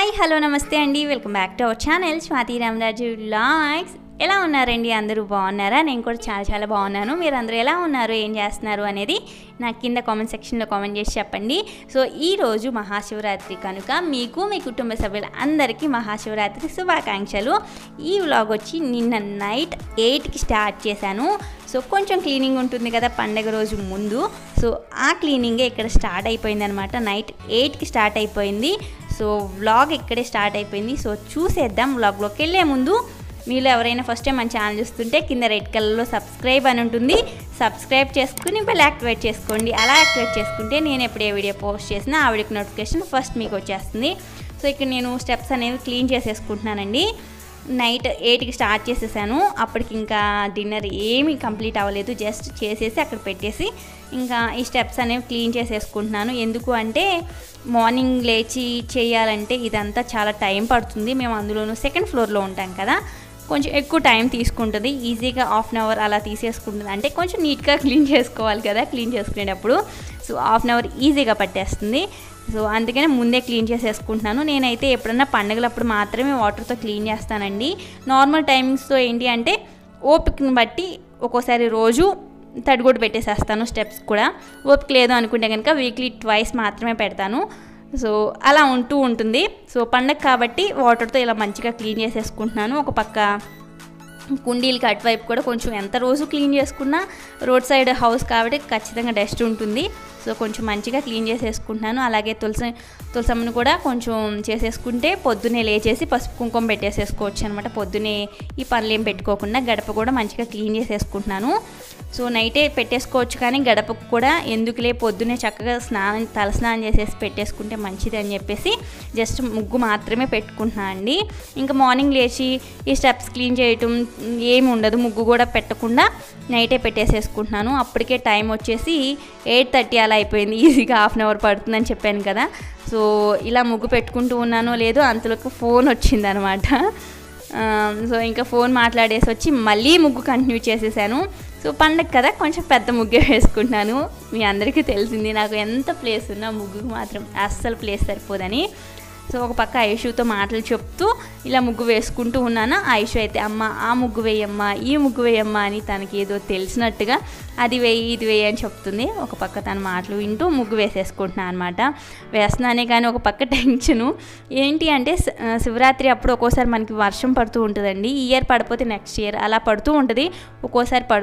hello నమస్తే అండి welcome back to our channel Swathi Ramaraju logs ఎలా ఉన్నారండి అందరూ బాగున్నారా నేను కూడా చాలా చాలా బాగున్నాను మీరు అందరూ ఎలా ఉన్నారు ఏం చేస్తున్నారు అనేది నాకు కింద కామెంట్ సెక్షన్లో కామెంట్ చేసి చెప్పండి సో ఈ రోజు మహాశివరాత్రి కనుక మీకు మీ కుటుంబ సభ్యులు అందరికీ మహాశివరాత్రి శుభాకాంక్షలు ఈ వ్లాగ్ వచ్చి నిన్న నైట్ ఎయిట్కి స్టార్ట్ చేశాను సో కొంచెం క్లీనింగ్ ఉంటుంది కదా పండగ రోజు ముందు సో ఆ క్లీనింగే ఇక్కడ స్టార్ట్ అయిపోయింది అనమాట నైట్ ఎయిట్కి స్టార్ట్ అయిపోయింది సో వ్లాగ్ ఇక్కడే స్టార్ట్ అయిపోయింది సో చూసేద్దాం వ్లాగ్లోకి వెళ్ళే ముందు మీలో ఎవరైనా ఫస్ట్ టైం మన ఛానల్ చూస్తుంటే కింద రెడ్ కలర్లో సబ్స్క్రైబ్ అని ఉంటుంది సబ్స్క్రైబ్ చేసుకుని బెల్ యాక్టివేట్ చేసుకోండి అలా యాక్టివేట్ చేసుకుంటే నేను ఎప్పుడు ఏ వీడియో పోస్ట్ చేసినా ఆ వీడియోకి నోటిఫికేషన్ ఫస్ట్ మీకు వచ్చేస్తుంది సో ఇక్కడ నేను స్టెప్స్ అనేవి క్లీన్ చేసేసుకుంటున్నానండి నైట్ ఎయిట్కి స్టార్ట్ చేసేసాను అప్పటికి ఇంకా డిన్నర్ ఏమీ కంప్లీట్ అవ్వలేదు జస్ట్ చేసేసి అక్కడ పెట్టేసి ఇంకా ఈ స్టెప్స్ అనేవి క్లీన్ చేసేసుకుంటున్నాను ఎందుకు అంటే మార్నింగ్ లేచి చేయాలంటే ఇదంతా చాలా టైం పడుతుంది మేము అందులోనూ సెకండ్ ఫ్లోర్లో ఉంటాం కదా కొంచెం ఎక్కువ టైం తీసుకుంటుంది ఈజీగా హాఫ్ అన్ అవర్ అలా తీసేసుకుంటుంది అంటే కొంచెం నీట్గా క్లీన్ చేసుకోవాలి కదా క్లీన్ చేసుకునేటప్పుడు సో హాఫ్ అన్ అవర్ ఈజీగా పట్టేస్తుంది సో అందుకనే ముందే క్లీన్ చేసేసుకుంటున్నాను నేనైతే ఎప్పుడన్నా పండుగలప్పుడు మాత్రమే వాటర్తో క్లీన్ చేస్తానండి నార్మల్ టైమింగ్స్తో ఏంటి అంటే ఓపికని బట్టి ఒక్కోసారి రోజు తడిగుడ్డు పెట్టేసేస్తాను స్టెప్స్ కూడా ఓపిక లేదు అనుకుంటే కనుక వీక్లీ ట్వైస్ మాత్రమే పెడతాను సో అలా ఉంటూ ఉంటుంది సో పండగ కాబట్టి వాటర్తో ఇలా మంచిగా క్లీన్ చేసేసుకుంటున్నాను ఒక పక్క కుండీలకి అటువైపు కూడా కొంచెం ఎంత రోజు క్లీన్ చేసుకున్నా రోడ్ సైడ్ హౌస్ కాబట్టి ఖచ్చితంగా డస్ట్ ఉంటుంది సో కొంచెం మంచిగా క్లీన్ చేసేసుకుంటున్నాను అలాగే తులసి తులసమ్మను కూడా కొంచెం చేసేసుకుంటే పొద్దున్నే లేచేసి పసుపు కుంకుమ పెట్టేసేసుకోవచ్చు అనమాట పొద్దునే ఈ పనులు ఏం పెట్టుకోకుండా గడప కూడా మంచిగా క్లీన్ చేసేసుకుంటున్నాను సో నైటే పెట్టేసుకోవచ్చు కానీ గడపకు కూడా ఎందుకులే పొద్దునే చక్కగా స్నానం తలస్నానం చేసేసి పెట్టేసుకుంటే మంచిది అని చెప్పేసి జస్ట్ ముగ్గు మాత్రమే పెట్టుకుంటున్నాను అండి ఇంకా మార్నింగ్ లేచి ఈ స్టెప్స్ క్లీన్ చేయటం ఏమి ఉండదు ముగ్గు కూడా పెట్టకుండా నైటే పెట్టేసేసుకుంటున్నాను అప్పటికే టైం వచ్చేసి ఎయిట్ థర్టీ అలా అయిపోయింది ఈజీగా హాఫ్ అన్ అవర్ పడుతుందని చెప్పాను కదా సో ఇలా ముగ్గు పెట్టుకుంటూ ఉన్నానో లేదో అంతలోకి ఫోన్ వచ్చిందనమాట సో ఇంకా ఫోన్ మాట్లాడేసి వచ్చి మళ్ళీ ముగ్గు కంటిన్యూ చేసేసాను సో పండగ కదా కొంచెం పెద్ద ముగ్గే వేసుకుంటున్నాను మీ అందరికీ తెలిసింది నాకు ఎంత ప్లేస్ ఉన్నా ముగ్గుకు మాత్రం అస్సలు ప్లేస్ సరిపోదని సో ఒక పక్క ఐషుతో మాటలు చెప్తూ ఇలా ముగ్గు వేసుకుంటూ ఉన్నాను ఐషు అయితే అమ్మ ఆ ముగ్గు వేయమ్మా ఈ ముగ్గు వేయమ్మా అని తనకి ఏదో తెలిసినట్టుగా అది వేయి ఇది వేయి అని చెప్తుంది ఒక పక్క తన మాటలు వింటూ ముగ్గు వేసేసుకుంటున్నాను అనమాట వేస్తున్నానే కానీ ఒక పక్క టెన్షను ఏంటి అంటే శివరాత్రి అప్పుడు ఒక్కోసారి మనకి వర్షం పడుతూ ఉంటుందండి ఈ ఇయర్ పడిపోతే నెక్స్ట్ ఇయర్ అలా పడుతూ ఉంటుంది ఒక్కోసారి పడు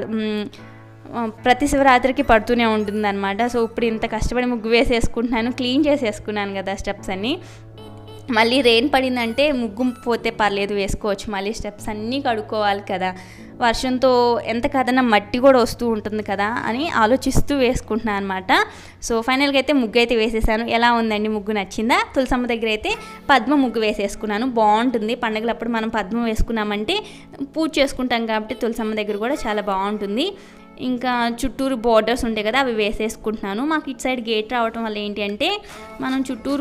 ప్రతి శివరాత్రికి పడుతూనే ఉంటుంది అనమాట సో ఇప్పుడు ఇంత కష్టపడి ముగ్గు వేసేసుకుంటున్నాను క్లీన్ చేసేసుకున్నాను కదా స్టెప్స్ అన్నీ మళ్ళీ రెయిన్ పడిందంటే ముగ్గు పోతే పర్లేదు వేసుకోవచ్చు మళ్ళీ స్టెప్స్ అన్నీ కడుక్కోవాలి కదా వర్షంతో ఎంత కదన్నా మట్టి కూడా వస్తూ ఉంటుంది కదా అని ఆలోచిస్తూ వేసుకుంటున్నాను అనమాట సో ఫైనల్గా అయితే ముగ్గు అయితే వేసేసాను ఎలా ఉందండి ముగ్గు నచ్చిందా తులసమ్మ దగ్గర అయితే పద్మ ముగ్గు వేసేసుకున్నాను బాగుంటుంది పండుగలప్పుడు మనం పద్మ వేసుకున్నామంటే పూజ చేసుకుంటాం కాబట్టి తులసమ్మ దగ్గర కూడా చాలా బాగుంటుంది ఇంకా చుట్టూరు బోర్డర్స్ ఉంటాయి కదా అవి వేసేసుకుంటున్నాను మాకు ఇటు సైడ్ గేట్ రావటం వల్ల ఏంటి అంటే మనం చుట్టూరు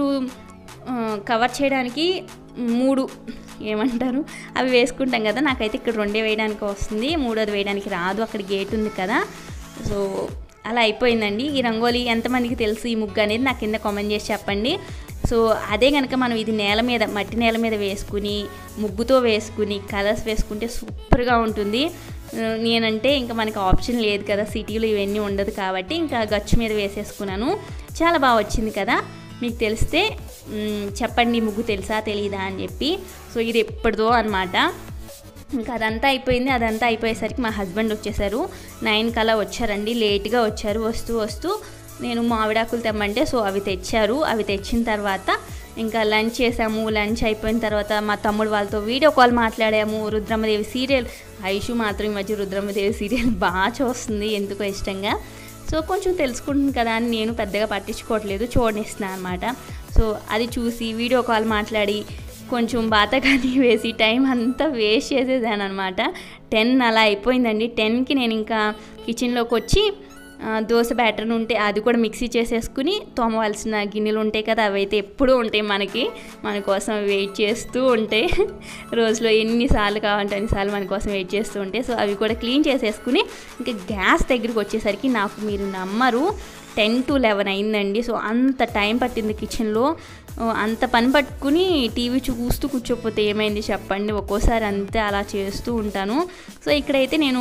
కవర్ చేయడానికి మూడు ఏమంటారు అవి వేసుకుంటాం కదా నాకైతే ఇక్కడ రెండే వేయడానికి వస్తుంది మూడోది వేయడానికి రాదు అక్కడ గేట్ ఉంది కదా సో అలా అయిపోయిందండి ఈ రంగోలీ ఎంతమందికి తెలుసు ఈ ముగ్గు అనేది నాకు కింద కామెంట్ చేసి చెప్పండి సో అదే కనుక మనం ఇది నేల మీద మట్టి నేల మీద వేసుకుని ముగ్గుతో వేసుకుని కలర్స్ వేసుకుంటే సూపర్గా ఉంటుంది నేనంటే ఇంకా మనకి ఆప్షన్ లేదు కదా సిటీలో ఇవన్నీ ఉండదు కాబట్టి ఇంకా గచ్చు మీద వేసేసుకున్నాను చాలా బాగా వచ్చింది కదా మీకు తెలిస్తే చెప్పండి ముగ్గు తెలుసా తెలీదా అని చెప్పి సో ఇది ఎప్పటిదో అనమాట ఇంకా అదంతా అయిపోయింది అదంతా అయిపోయేసరికి మా హస్బెండ్ వచ్చేసారు నైన్ కలా వచ్చారండి లేట్గా వచ్చారు వస్తూ వస్తూ నేను మామిడాకులు తెమ్మంటే సో అవి తెచ్చారు అవి తెచ్చిన తర్వాత ఇంకా లంచ్ చేసాము లంచ్ అయిపోయిన తర్వాత మా తమ్ముడు వాళ్ళతో వీడియో కాల్ మాట్లాడాము రుద్రమ్మదేవి సీరియల్ ఐషు మాత్రం ఈ మధ్య రుద్రమ్మదేవి సీరియల్ బాగా చూస్తుంది ఎందుకో ఇష్టంగా సో కొంచెం తెలుసుకుంటుంది కదా అని నేను పెద్దగా పట్టించుకోవట్లేదు చూడనిస్తున్నాను అనమాట సో అది చూసి వీడియో కాల్ మాట్లాడి కొంచెం బాతకాని వేసి టైం అంతా వేస్ట్ చేసేదాను అనమాట టెన్ అలా అయిపోయిందండి టెన్కి నేను ఇంకా కిచెన్లోకి వచ్చి దోశ బ్యాటర్ ఉంటే అది కూడా మిక్సీ చేసేసుకుని తోమవలసిన గిన్నెలు ఉంటాయి కదా అవి అయితే ఎప్పుడూ ఉంటాయి మనకి మన కోసం వెయిట్ చేస్తూ ఉంటాయి రోజులో ఎన్నిసార్లు కావాలంటే అన్నిసార్లు మన కోసం వెయిట్ చేస్తూ ఉంటాయి సో అవి కూడా క్లీన్ చేసేసుకుని ఇంకా గ్యాస్ దగ్గరికి వచ్చేసరికి నాకు మీరు నమ్మరు టెన్ టు లెవెన్ అయిందండి సో అంత టైం పట్టింది కిచెన్లో అంత పని పట్టుకుని టీవీ చూస్తూ కూర్చోపోతే ఏమైంది చెప్పండి ఒక్కోసారి అంతే అలా చేస్తూ ఉంటాను సో ఇక్కడైతే నేను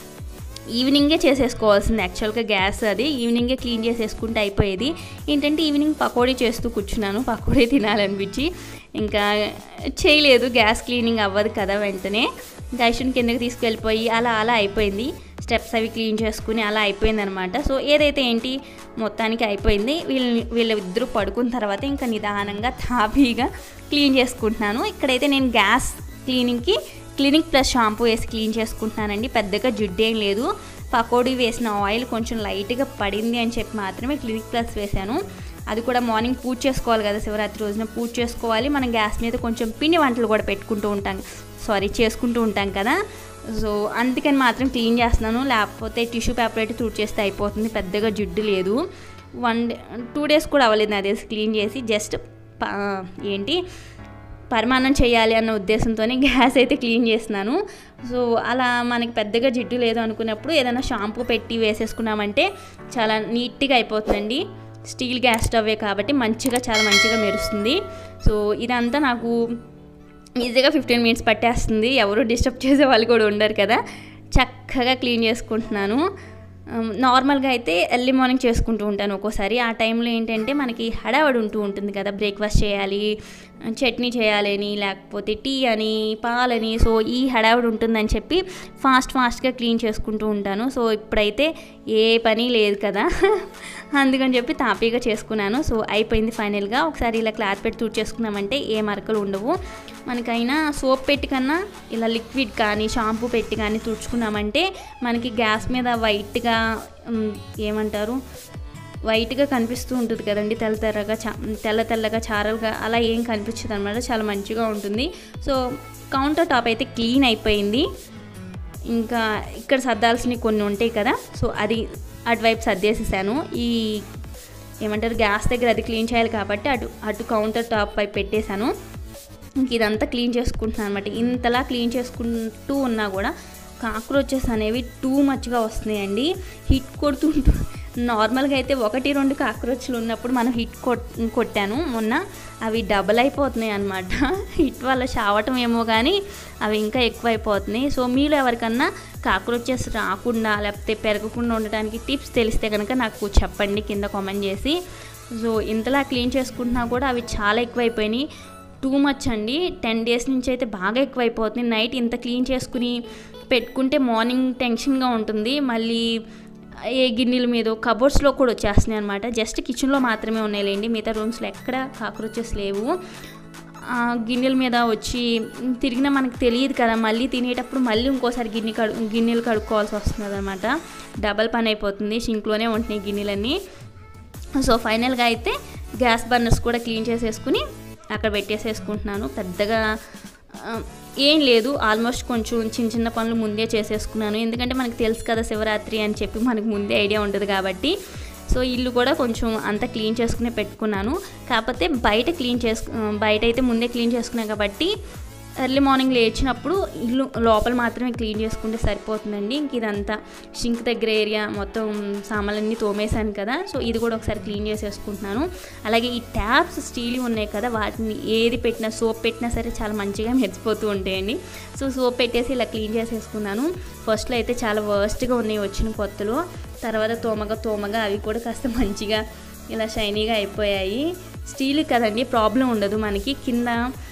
ఈవినింగే చేసేసుకోవాల్సింది యాక్చువల్గా గ్యాస్ అది ఈవినింగే క్లీన్ చేసేసుకుంటే అయిపోయేది ఏంటంటే ఈవినింగ్ పకోడీ చేస్తూ కూర్చున్నాను పకోడీ తినాలనిపించి ఇంకా చేయలేదు గ్యాస్ క్లీనింగ్ అవ్వదు కదా వెంటనే ఇంకా ఐషుని కిందకి తీసుకెళ్ళిపోయి అలా అలా అయిపోయింది స్టెప్స్ అవి క్లీన్ చేసుకుని అలా అయిపోయింది అనమాట సో ఏదైతే ఏంటి మొత్తానికి అయిపోయింది వీళ్ళని వీళ్ళిద్దరూ పడుకున్న తర్వాత ఇంకా నిదానంగా తాపీగా క్లీన్ చేసుకుంటున్నాను ఇక్కడైతే నేను గ్యాస్ క్లీనింగ్కి క్లినిక్ ప్లస్ షాంపూ వేసి క్లీన్ చేసుకుంటున్నానండి పెద్దగా జిడ్డు ఏం లేదు పకోడీ వేసిన ఆయిల్ కొంచెం లైట్గా పడింది అని చెప్పి మాత్రమే క్లినిక్ ప్లస్ వేశాను అది కూడా మార్నింగ్ పూజ చేసుకోవాలి కదా శివరాత్రి రోజున పూజ చేసుకోవాలి మనం గ్యాస్ మీద కొంచెం పిండి వంటలు కూడా పెట్టుకుంటూ ఉంటాం సారీ చేసుకుంటూ ఉంటాం కదా సో అందుకని మాత్రం క్లీన్ చేస్తున్నాను లేకపోతే టిష్యూ పేపర్ అయితే తూడ్ చేస్తే అయిపోతుంది పెద్దగా జిడ్డు లేదు వన్ డే టూ డేస్ కూడా అవ్వలేదు నా తెలిసి క్లీన్ చేసి జస్ట్ ఏంటి పరిమాణం చేయాలి అన్న ఉద్దేశంతోనే గ్యాస్ అయితే క్లీన్ చేస్తున్నాను సో అలా మనకి పెద్దగా జిడ్డు లేదు అనుకున్నప్పుడు ఏదైనా షాంపూ పెట్టి వేసేసుకున్నామంటే చాలా నీట్గా అయిపోతుందండి స్టీల్ గ్యాస్ స్టవ్వే కాబట్టి మంచిగా చాలా మంచిగా మెరుస్తుంది సో ఇదంతా నాకు ఈజీగా ఫిఫ్టీన్ మినిట్స్ పట్టేస్తుంది ఎవరు డిస్టర్బ్ చేసే వాళ్ళు కూడా ఉండరు కదా చక్కగా క్లీన్ చేసుకుంటున్నాను నార్మల్గా అయితే ఎర్లీ మార్నింగ్ చేసుకుంటూ ఉంటాను ఒక్కోసారి ఆ టైంలో ఏంటంటే మనకి హడావడి ఉంటూ ఉంటుంది కదా బ్రేక్ఫాస్ట్ చేయాలి చట్నీ చేయాలని లేకపోతే టీ అని పాలని సో ఈ హడావిడి ఉంటుందని చెప్పి ఫాస్ట్ ఫాస్ట్గా క్లీన్ చేసుకుంటూ ఉంటాను సో ఇప్పుడైతే ఏ పని లేదు కదా అందుకని చెప్పి తాపీగా చేసుకున్నాను సో అయిపోయింది ఫైనల్గా ఒకసారి ఇలా క్లాత్ పెట్టి తూడ్ చేసుకున్నామంటే ఏ మరకలు ఉండవు మనకైనా సోప్ పెట్టి కన్నా ఇలా లిక్విడ్ కానీ షాంపూ పెట్టి కానీ తుడుచుకున్నామంటే మనకి గ్యాస్ మీద వైట్గా ఏమంటారు వైట్గా కనిపిస్తూ ఉంటుంది కదండి తెల్ల తెల్లగా చా తెల్ల తెల్లగా చారలుగా అలా ఏం కనిపించదు అనమాట చాలా మంచిగా ఉంటుంది సో కౌంటర్ టాప్ అయితే క్లీన్ అయిపోయింది ఇంకా ఇక్కడ సర్దాల్సినవి కొన్ని ఉంటాయి కదా సో అది అటువైపు సర్దేసేసాను ఈ ఏమంటారు గ్యాస్ దగ్గర అది క్లీన్ చేయాలి కాబట్టి అటు అటు కౌంటర్ టాప్ పై పెట్టేశాను ఇంక ఇదంతా క్లీన్ చేసుకుంటున్నాను అనమాట ఇంతలా క్లీన్ చేసుకుంటూ ఉన్నా కూడా కాక్రోచెస్ అనేవి టూ మచ్గా వస్తున్నాయండి హిట్ కొడుతుంటూ నార్మల్గా అయితే ఒకటి రెండు కాక్రోచ్లు ఉన్నప్పుడు మనం హిట్ కొట్ కొట్టాను మొన్న అవి డబల్ అయిపోతున్నాయి అనమాట హిట్ వల్ల చావటం ఏమో కానీ అవి ఇంకా ఎక్కువ అయిపోతున్నాయి సో మీలో ఎవరికన్నా కాక్రోచెస్ రాకుండా లేకపోతే పెరగకుండా ఉండటానికి టిప్స్ తెలిస్తే కనుక నాకు చెప్పండి కింద కామెంట్ చేసి సో ఇంతలా క్లీన్ చేసుకుంటున్నా కూడా అవి చాలా ఎక్కువైపోయినాయి టూ మచ్ అండి టెన్ డేస్ నుంచి అయితే బాగా ఎక్కువైపోతుంది నైట్ ఇంత క్లీన్ చేసుకుని పెట్టుకుంటే మార్నింగ్ టెన్షన్గా ఉంటుంది మళ్ళీ ఏ గిన్నెల మీద కబోర్డ్స్లో కూడా వచ్చేస్తున్నాయి అనమాట జస్ట్ కిచెన్లో మాత్రమే ఉన్నాయిలేండి మిగతా రూమ్స్లో ఎక్కడ కాక్రోచెస్ లేవు గిన్నెల మీద వచ్చి తిరిగినా మనకు తెలియదు కదా మళ్ళీ తినేటప్పుడు మళ్ళీ ఇంకోసారి గిన్నె కడు గిన్నెలు కడుక్కోవాల్సి వస్తుంది అనమాట డబల్ పని అయిపోతుంది షింక్లోనే ఉంటున్నాయి గిన్నెలన్నీ సో ఫైనల్గా అయితే గ్యాస్ బర్నర్స్ కూడా క్లీన్ చేసేసుకుని అక్కడ పెట్టేసేసుకుంటున్నాను పెద్దగా ఏం లేదు ఆల్మోస్ట్ కొంచెం చిన్న చిన్న పనులు ముందే చేసేసుకున్నాను ఎందుకంటే మనకు తెలుసు కదా శివరాత్రి అని చెప్పి మనకు ముందే ఐడియా ఉంటుంది కాబట్టి సో ఇల్లు కూడా కొంచెం అంతా క్లీన్ చేసుకునే పెట్టుకున్నాను కాకపోతే బయట క్లీన్ చేసుకు బయట అయితే ముందే క్లీన్ చేసుకున్నాను కాబట్టి ఎర్లీ మార్నింగ్ లేచినప్పుడు ఇల్లు లోపల మాత్రమే క్లీన్ చేసుకుంటే సరిపోతుందండి ఇంక ఇదంతా షింక్ దగ్గర ఏరియా మొత్తం సామాన్లన్నీ తోమేశాను కదా సో ఇది కూడా ఒకసారి క్లీన్ చేసేసుకుంటున్నాను అలాగే ఈ ట్యాప్స్ స్టీల్ ఉన్నాయి కదా వాటిని ఏది పెట్టినా సోప్ పెట్టినా సరే చాలా మంచిగా మెరిసిపోతూ ఉంటాయండి సో సోప్ పెట్టేసి ఇలా క్లీన్ చేసేసుకున్నాను ఫస్ట్లో అయితే చాలా వర్స్ట్గా ఉన్నాయి వచ్చిన కొత్తలో తర్వాత తోమగా తోమగా అవి కూడా కాస్త మంచిగా ఇలా షైనీగా అయిపోయాయి స్టీల్ కదండి ప్రాబ్లం ఉండదు మనకి కింద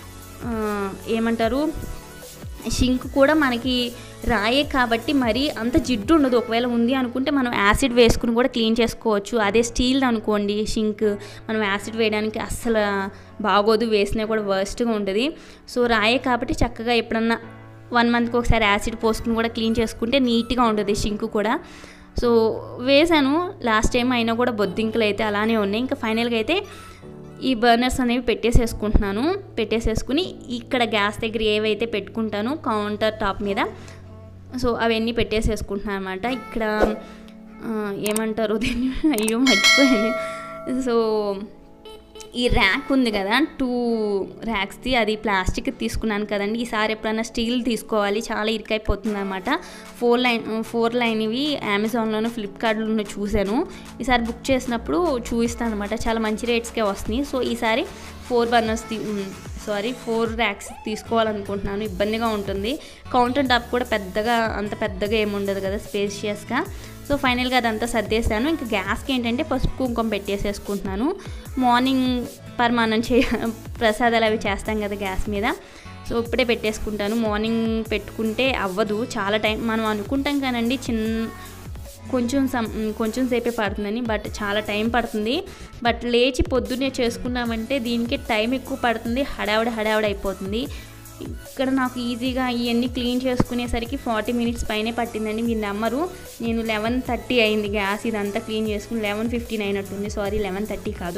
ఏమంటారు షింక్ కూడా మనకి రాయే కాబట్టి మరి అంత జిడ్డు ఉండదు ఒకవేళ ఉంది అనుకుంటే మనం యాసిడ్ వేసుకుని కూడా క్లీన్ చేసుకోవచ్చు అదే స్టీల్ అనుకోండి షింక్ మనం యాసిడ్ వేయడానికి అస్సలు బాగోదు వేసినా కూడా వర్స్ట్గా ఉంటుంది సో రాయే కాబట్టి చక్కగా ఎప్పుడన్నా వన్ మంత్కి ఒకసారి యాసిడ్ పోసుకుని కూడా క్లీన్ చేసుకుంటే నీట్గా ఉంటుంది షింక్ కూడా సో వేసాను లాస్ట్ టైం అయినా కూడా బొద్దింకలు అయితే అలానే ఉన్నాయి ఇంకా ఫైనల్గా అయితే ఈ బర్నర్స్ అనేవి పెట్టేసేసుకుంటున్నాను పెట్టేసేసుకుని ఇక్కడ గ్యాస్ దగ్గర ఏవైతే పెట్టుకుంటానో కౌంటర్ టాప్ మీద సో అవన్నీ పెట్టేసేసుకుంటున్నాను అనమాట ఇక్కడ ఏమంటారు దీన్ని అయ్యో మర్చిపోయాను సో ఈ ర్యాక్ ఉంది కదా టూ ర్యాక్స్ది అది ప్లాస్టిక్ తీసుకున్నాను కదండి ఈసారి ఎప్పుడైనా స్టీల్ తీసుకోవాలి చాలా ఇరుకైపోతుంది అనమాట ఫోర్ లైన్ ఫోర్ లైన్ ఇవి అమెజాన్లోను ఫ్లిప్కార్ట్లోనూ చూశాను ఈసారి బుక్ చేసినప్పుడు చూపిస్తాను అనమాట చాలా మంచి రేట్స్కే వస్తున్నాయి సో ఈసారి four burners sorry four racks తీసుకోవాలనుకుంటున్నాను ఇబ్బందిగా ఉంటుంది కౌంటర్ టాప్ కూడా పెద్దగా అంత పెద్దగా ఏమి ఉండదు కదా స్పేషియస్గా సో ఫైనల్గా అదంతా సర్దేశాను ఇంకా గ్యాస్కి ఏంటంటే పసుపు కుంకుమ పెట్టేసేసుకుంటున్నాను మార్నింగ్ పరమాన్నం చే ప్రసాదాలు అవి చేస్తాం కదా గ్యాస్ మీద సో ఇప్పుడే పెట్టేసుకుంటాను మార్నింగ్ పెట్టుకుంటే అవ్వదు చాలా టైం మనం అనుకుంటాం కానండి చిన్న కొంచెం సం కొంచెం సేపే పడుతుందని బట్ చాలా టైం పడుతుంది బట్ లేచి పొద్దున్నే చేసుకున్నామంటే దీనికి టైం ఎక్కువ పడుతుంది హడావిడి హడావిడి అయిపోతుంది ఇక్కడ నాకు ఈజీగా ఇవన్నీ క్లీన్ చేసుకునేసరికి ఫార్టీ మినిట్స్ పైనే పట్టిందండి మీరు నమ్మరు నేను లెవెన్ థర్టీ అయింది గ్యాస్ ఇదంతా క్లీన్ చేసుకుని లెవెన్ ఫిఫ్టీన్ అయినట్టుంది సారీ లెవెన్ థర్టీ కాదు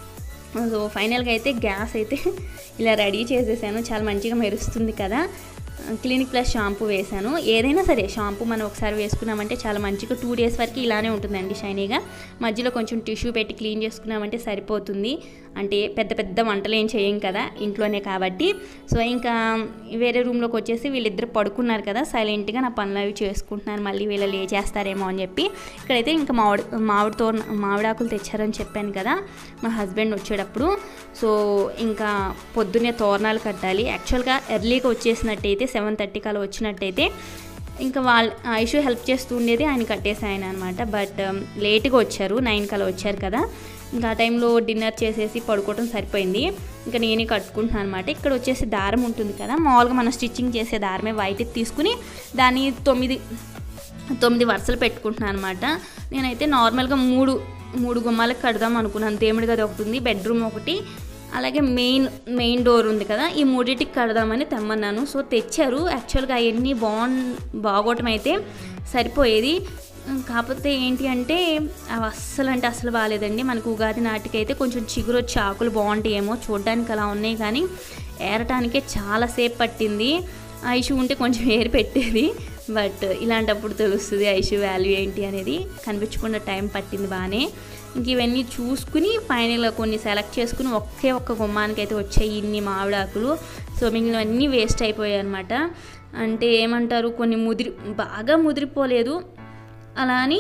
సో ఫైనల్గా అయితే గ్యాస్ అయితే ఇలా రెడీ చేసేసాను చాలా మంచిగా మెరుస్తుంది కదా క్లినిక్ ప్లస్ షాంపూ వేసాను ఏదైనా సరే షాంపూ మనం ఒకసారి వేసుకున్నామంటే చాలా మంచిగా టూ డేస్ వరకు ఇలానే ఉంటుందండి షైనీగా మధ్యలో కొంచెం టిష్యూ పెట్టి క్లీన్ చేసుకున్నామంటే సరిపోతుంది అంటే పెద్ద పెద్ద వంటలు ఏం చేయం కదా ఇంట్లోనే కాబట్టి సో ఇంకా వేరే రూమ్లోకి వచ్చేసి వీళ్ళిద్దరు పడుకున్నారు కదా సైలెంట్గా నా పనులు అవి చేసుకుంటున్నారు మళ్ళీ వీళ్ళు లేచేస్తారేమో అని చెప్పి ఇక్కడైతే ఇంకా మామిడి మామిడితో మామిడాకులు తెచ్చారని చెప్పాను కదా మా హస్బెండ్ వచ్చేటప్పుడు సో ఇంకా పొద్దున్నే తోరణాలు కట్టాలి యాక్చువల్గా ఎర్లీగా వచ్చేసినట్టయితే సెవెన్ థర్టీకి అలా వచ్చినట్టయితే ఇంకా వాళ్ళ ఐషు హెల్ప్ చేస్తూ ఉండేది ఆయన కట్టేసి ఆయన అనమాట బట్ లేట్గా వచ్చారు నైన్ కలా వచ్చారు కదా ఇంకా ఆ టైంలో డిన్నర్ చేసేసి పడుకోవడం సరిపోయింది ఇంకా నేనే కట్టుకుంటున్నాను అనమాట ఇక్కడ వచ్చేసి దారం ఉంటుంది కదా మామూలుగా మనం స్టిచ్చింగ్ చేసే దారమే వైట్ తీసుకుని దాన్ని తొమ్మిది తొమ్మిది వరుసలు పెట్టుకుంటున్నాను అనమాట నేనైతే నార్మల్గా మూడు మూడు గుమ్మాలకు కడదాం అనుకున్నాను దేవుడి గది ఒకటి ఉంది బెడ్రూమ్ ఒకటి అలాగే మెయిన్ మెయిన్ డోర్ ఉంది కదా ఈ మూడింటికి కడదామని తెమ్మన్నాను సో తెచ్చారు యాక్చువల్గా అవన్నీ బాగు బాగోవటం అయితే సరిపోయేది కాకపోతే ఏంటి అంటే అవి అస్సలు అంటే అస్సలు బాగాలేదండి మనకు ఉగాది నాటికైతే కొంచెం చిగురు వచ్చి ఆకులు బాగుంటాయేమో చూడడానికి అలా ఉన్నాయి కానీ ఏరటానికే చాలాసేపు పట్టింది ఐషు ఉంటే కొంచెం ఏరి పెట్టేది బట్ ఇలాంటప్పుడు తెలుస్తుంది ఐషు వాల్యూ ఏంటి అనేది కనిపించకుండా టైం పట్టింది బాగానే ఇంక ఇవన్నీ చూసుకుని ఫైనల్గా కొన్ని సెలెక్ట్ చేసుకుని ఒకే ఒక్క గుమ్మానికి అయితే వచ్చాయి ఇన్ని మామిడాకులు సో మిగిలినవన్నీ వేస్ట్ అయిపోయాయి అనమాట అంటే ఏమంటారు కొన్ని ముదిరి బాగా ముదిరిపోలేదు అలా అని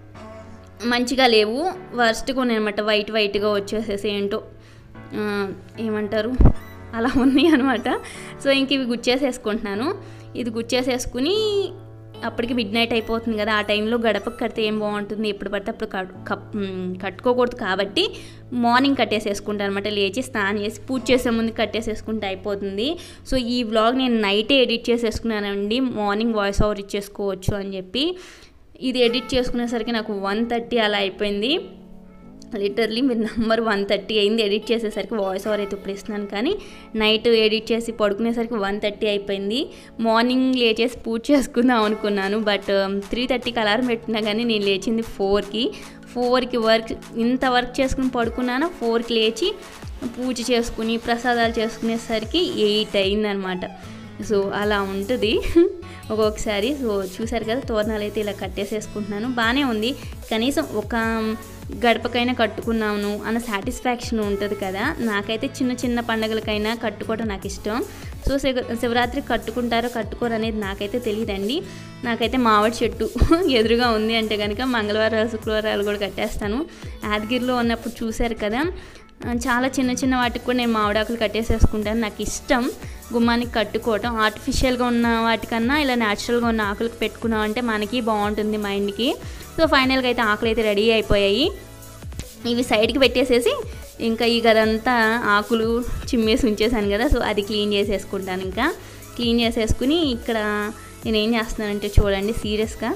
మంచిగా లేవు వర్స్ట్గా ఉన్నాయన్నమాట వైట్ వైట్గా వచ్చేసేసి ఏంటో ఆ, ఏమంటారు అలా ఉన్నాయి అనమాట సో ఇంక ఇవి గుచ్చేసేసుకుంటున్నాను ఇది గుచ్చేసేసుకుని అప్పటికి మిడ్ నైట్ అయిపోతుంది కదా ఆ టైంలో గడపకు కడితే ఏం బాగుంటుంది ఎప్పుడు పడితే అప్పుడు కట్ కప్ మ్, కట్టుకోకూడదు కాబట్టి మార్నింగ్ కట్టేసేసుకుంటాను అనమాట లేచి స్నానం చేసి పూజ చేసే ముందు కట్టేసేసుకుంటే అయిపోతుంది సో ఈ వ్లాగ్ నేను నైటే ఎడిట్ చేసేసుకున్నానండి మార్నింగ్ వాయిస్ ఓవర్ ఇచ్చేసుకోవచ్చు అని చెప్పి ఇది ఎడిట్ చేసుకునేసరికి నాకు వన్ థర్టీ అలా అయిపోయింది లిటర్లీ మీరు నంబర్ వన్ థర్టీ అయింది ఎడిట్ చేసేసరికి వాయిస్ ఓవర్ అయితే ఇప్పుడు ఇస్తున్నాను కానీ నైట్ ఎడిట్ చేసి పడుకునేసరికి వన్ థర్టీ అయిపోయింది మార్నింగ్ లేచేసి పూజ చేసుకుందాం అనుకున్నాను బట్ త్రీ థర్టీకి అలారం పెట్టినా కానీ నేను లేచింది ఫోర్కి ఫోర్కి వర్క్ ఇంత వర్క్ చేసుకుని పడుకున్నాను ఫోర్కి లేచి పూజ చేసుకుని ప్రసాదాలు చేసుకునేసరికి ఎయిట్ అయిందనమాట సో అలా ఉంటుంది ఒక్కొక్కసారి సో చూసారు కదా తోరణాలు అయితే ఇలా కట్టేసేసుకుంటున్నాను బాగానే ఉంది కనీసం ఒక గడపకైనా కట్టుకున్నాను అన్న సాటిస్ఫాక్షన్ ఉంటుంది కదా నాకైతే చిన్న చిన్న పండగలకైనా కట్టుకోవడం నాకు ఇష్టం సో శివ శివరాత్రి కట్టుకుంటారో కట్టుకోరు అనేది నాకైతే తెలియదండి నాకైతే మామిడి చెట్టు ఎదురుగా ఉంది అంటే కనుక మంగళవారం శుక్రవారాలు కూడా కట్టేస్తాను యాదగిరిలో ఉన్నప్పుడు చూశారు కదా చాలా చిన్న చిన్న వాటికి కూడా నేను మామిడాకులు కట్టేసేసుకుంటాను నాకు ఇష్టం గుమ్మానికి కట్టుకోవటం ఆర్టిఫిషియల్గా ఉన్న వాటికన్నా ఇలా న్యాచురల్గా ఉన్న ఆకులకు పెట్టుకున్నాం అంటే మనకి బాగుంటుంది మైండ్కి సో ఫైనల్గా అయితే ఆకులు అయితే రెడీ అయిపోయాయి ఇవి సైడ్కి పెట్టేసేసి ఇంకా ఈ గదంతా ఆకులు చిమ్మేసి ఉంచేసాను కదా సో అది క్లీన్ చేసేసుకుంటాను ఇంకా క్లీన్ చేసేసుకుని ఇక్కడ నేను ఏం చేస్తున్నానంటే చూడండి సీరియస్గా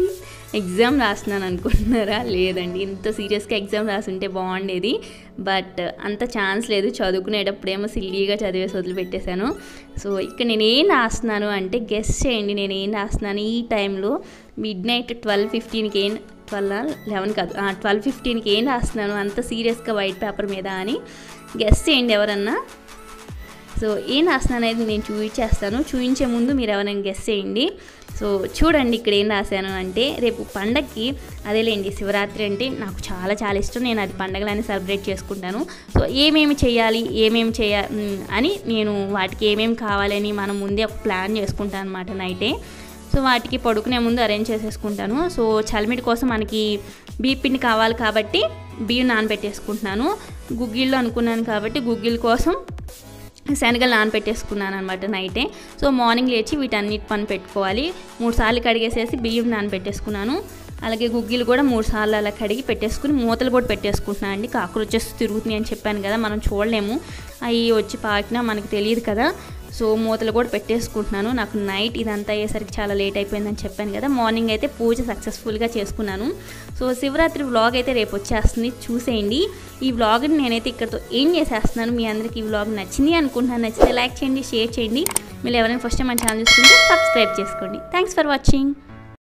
ఎగ్జామ్ రాస్తున్నాను అనుకుంటున్నారా లేదండి ఇంత సీరియస్గా ఎగ్జామ్ రాసుంటే బాగుండేది బట్ అంత ఛాన్స్ లేదు చదువుకునేటప్పుడేమో సిల్లీగా చదివేసి వదిలిపెట్టేశాను సో ఇక్కడ నేను ఏం రాస్తున్నాను అంటే గెస్ చేయండి నేను ఏం రాస్తున్నాను ఈ టైంలో మిడ్ నైట్ ట్వెల్వ్ ఫిఫ్టీన్కి ఏం ట్వెల్వ్ లెవెన్ కాదు ట్వెల్వ్ ఫిఫ్టీన్కి ఏం రాస్తున్నాను అంత సీరియస్గా వైట్ పేపర్ మీద అని గెస్ చేయండి ఎవరన్నా సో ఏం రాస్తున్నాను అనేది నేను చూపించేస్తాను చూపించే ముందు మీరు ఎవరైనా గెస్ చేయండి సో చూడండి ఇక్కడ ఏం రాశాను అంటే రేపు పండగకి అదేలేండి శివరాత్రి అంటే నాకు చాలా చాలా ఇష్టం నేను అది పండగలని సెలబ్రేట్ చేసుకుంటాను సో ఏమేమి చేయాలి ఏమేమి చేయ మ్, అని నేను వాటికి ఏమేమి కావాలని మనం ముందే ఒక ప్లాన్ చేసుకుంటాను అనమాట నైటే సో వాటికి పడుకునే ముందు అరేంజ్ చేసేసుకుంటాను సో చలిమిడి కోసం మనకి బియ్య పిండి కావాలి కాబట్టి బియ్యం నానబెట్టేసుకుంటున్నాను గుగ్గిళ్ళు అనుకున్నాను కాబట్టి గుగ్గిళ్ళ కోసం శనగలు నానబెట్టేసుకున్నాను అనమాట నైటే సో మార్నింగ్ లేచి వీటన్నిటి పని పెట్టుకోవాలి మూడు సార్లు కడిగేసేసి బియ్యం నానబెట్టేసుకున్నాను అలాగే గుగ్గిలు కూడా మూడు సార్లు అలా కడిగి పెట్టేసుకుని మూతలు కూడా పెట్టేసుకుంటున్నాను అండి కాక్రోచెస్ తిరుగుతున్నాయి అని చెప్పాను కదా మనం చూడలేము అవి వచ్చి పాకినా మనకి తెలియదు కదా సో మూతలు కూడా పెట్టేసుకుంటున్నాను నాకు నైట్ ఇదంతా అయ్యేసరికి చాలా లేట్ అయిపోయిందని చెప్పాను కదా మార్నింగ్ అయితే పూజ సక్సెస్ఫుల్గా చేసుకున్నాను సో శివరాత్రి వ్లాగ్ అయితే రేపు వచ్చేస్తుంది చూసేయండి ఈ వ్లాగ్ని నేనైతే ఇక్కడతో ఏం చేసేస్తున్నాను మీ అందరికీ ఈ వ్లాగ్ నచ్చింది అనుకుంటున్నాను నచ్చితే లైక్ చేయండి షేర్ చేయండి మీరు ఎవరైనా ఫస్ట్ టైం మన ఛానల్ చూస్తుంటే సబ్స్క్రైబ్ చేసుకోండి థ్యాంక్స్ ఫర్ వాచింగ్